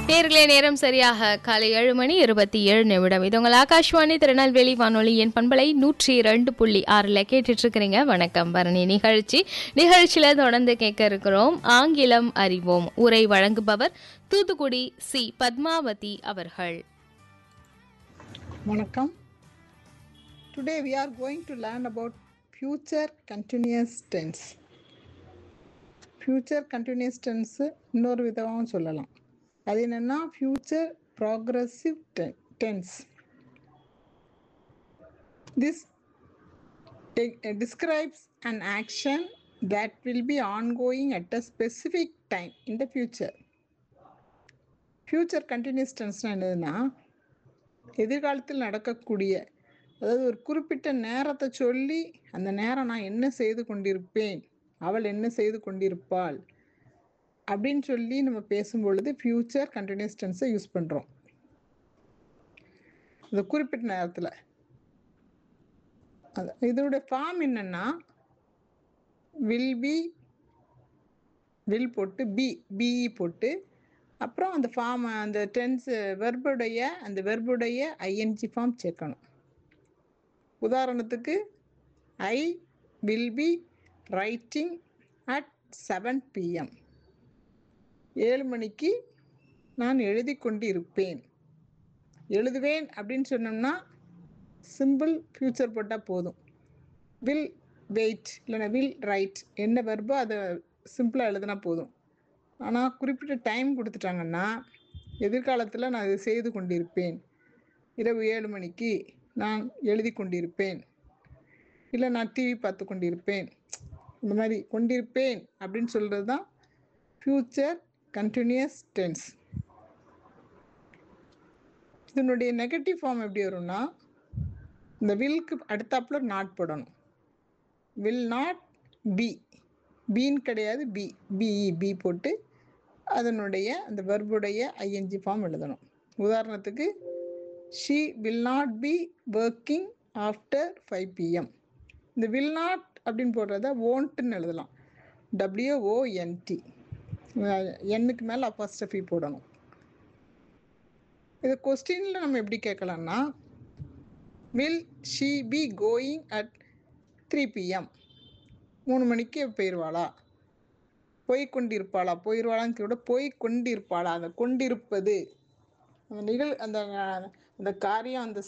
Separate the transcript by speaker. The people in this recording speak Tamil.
Speaker 1: நேர்களே நேரம் சரியாக காலை ஏழு மணி இருபத்தி ஏழு நிமிடம் இது உங்கள் ஆகாஷ்வாணி திருநெல்வேலி வானொலியின் பண்பலை நூற்றி ரெண்டு புள்ளி ஆறில் கேட்டுட்டு இருக்கிறீங்க வணக்கம் பரணி நிகழ்ச்சி நிகழ்ச்சியில தொடர்ந்து கேட்க இருக்கிறோம் ஆங்கிலம் அறிவோம் உரை வழங்குபவர் தூத்துக்குடி சி பத்மாவதி அவர்கள்
Speaker 2: வணக்கம் Today we are going to learn about future continuous tense. future continuous tense இன்னொரு விதமாகவும் சொல்லலாம் அது என்னன்னா future progressive te- tense. This te- uh, describes an action that will be ongoing at a specific time in the future. future continuous tense என்னதுன்னா எதிர்காலத்தில் நடக்கக்கூடிய அதாவது ஒரு குறிப்பிட்ட நேரத்தை சொல்லி அந்த நேரம் நான் என்ன செய்து கொண்டிருப்பேன் அவள் என்ன செய்து கொண்டிருப்பாள் அப்படின்னு சொல்லி நம்ம பேசும்பொழுது ஃபியூச்சர் கண்டினியூஸ் டென்ஸை யூஸ் பண்ணுறோம் அந்த குறிப்பிட்ட நேரத்தில் அது இதோட ஃபார்ம் என்னன்னா வில் பி வில் போட்டு பி பிஇ போட்டு அப்புறம் அந்த ஃபார்ம் அந்த டென்ஸ் வெர்புடைய அந்த வெர்புடைய ஐஎன்ஜி ஃபார்ம் சேர்க்கணும் உதாரணத்துக்கு I will be writing at seven PM ஏழு மணிக்கு நான் எழுதி கொண்டு இருப்பேன் எழுதுவேன் அப்படின்னு சொன்னோம்னா சிம்பிள் ஃப்யூச்சர் போட்டால் போதும் வில் வெயிட் இல்லைன்னா வில் ரைட் என்ன வெர்போ அதை சிம்பிளாக எழுதினா போதும் ஆனால் குறிப்பிட்ட டைம் கொடுத்துட்டாங்கன்னா எதிர்காலத்தில் நான் இதை செய்து கொண்டிருப்பேன் இரவு ஏழு மணிக்கு நான் எழுதி கொண்டிருப்பேன் இல்லை நான் டிவி பார்த்து கொண்டிருப்பேன் இந்த மாதிரி கொண்டிருப்பேன் அப்படின்னு சொல்கிறது தான் ஃப்யூச்சர் கண்டினியூஸ் டென்ஸ் இதனுடைய நெகட்டிவ் ஃபார்ம் எப்படி வரும்னா இந்த வில்க்கு அடுத்தாப்புல நாட் போடணும் வில் நாட் பி பீன் கிடையாது பி பிஇ பி போட்டு அதனுடைய அந்த வெர்புடைய ஐஎன்ஜி ஃபார்ம் எழுதணும் உதாரணத்துக்கு she will not be working after five PM இந்த வில் நாட் அப்படின்னு போடுறத ஓன்ட்டுன்னு எழுதலாம் டபிள்யூஓஎன்டி எண்ணுக்கு மேலே அப்போஸ்டஃபி போடணும் இது கொஸ்டினில் நம்ம எப்படி கேட்கலாம்னா will she be going at three PM மூணு மணிக்கு போயிடுவாளா போய் கொண்டிருப்பாளா போயிடுவாளான்னு கூட போய் கொண்டிருப்பாளா அந்த கொண்டிருப்பது அந்த நிகழ் அந்த அந்த காரியம் அந்த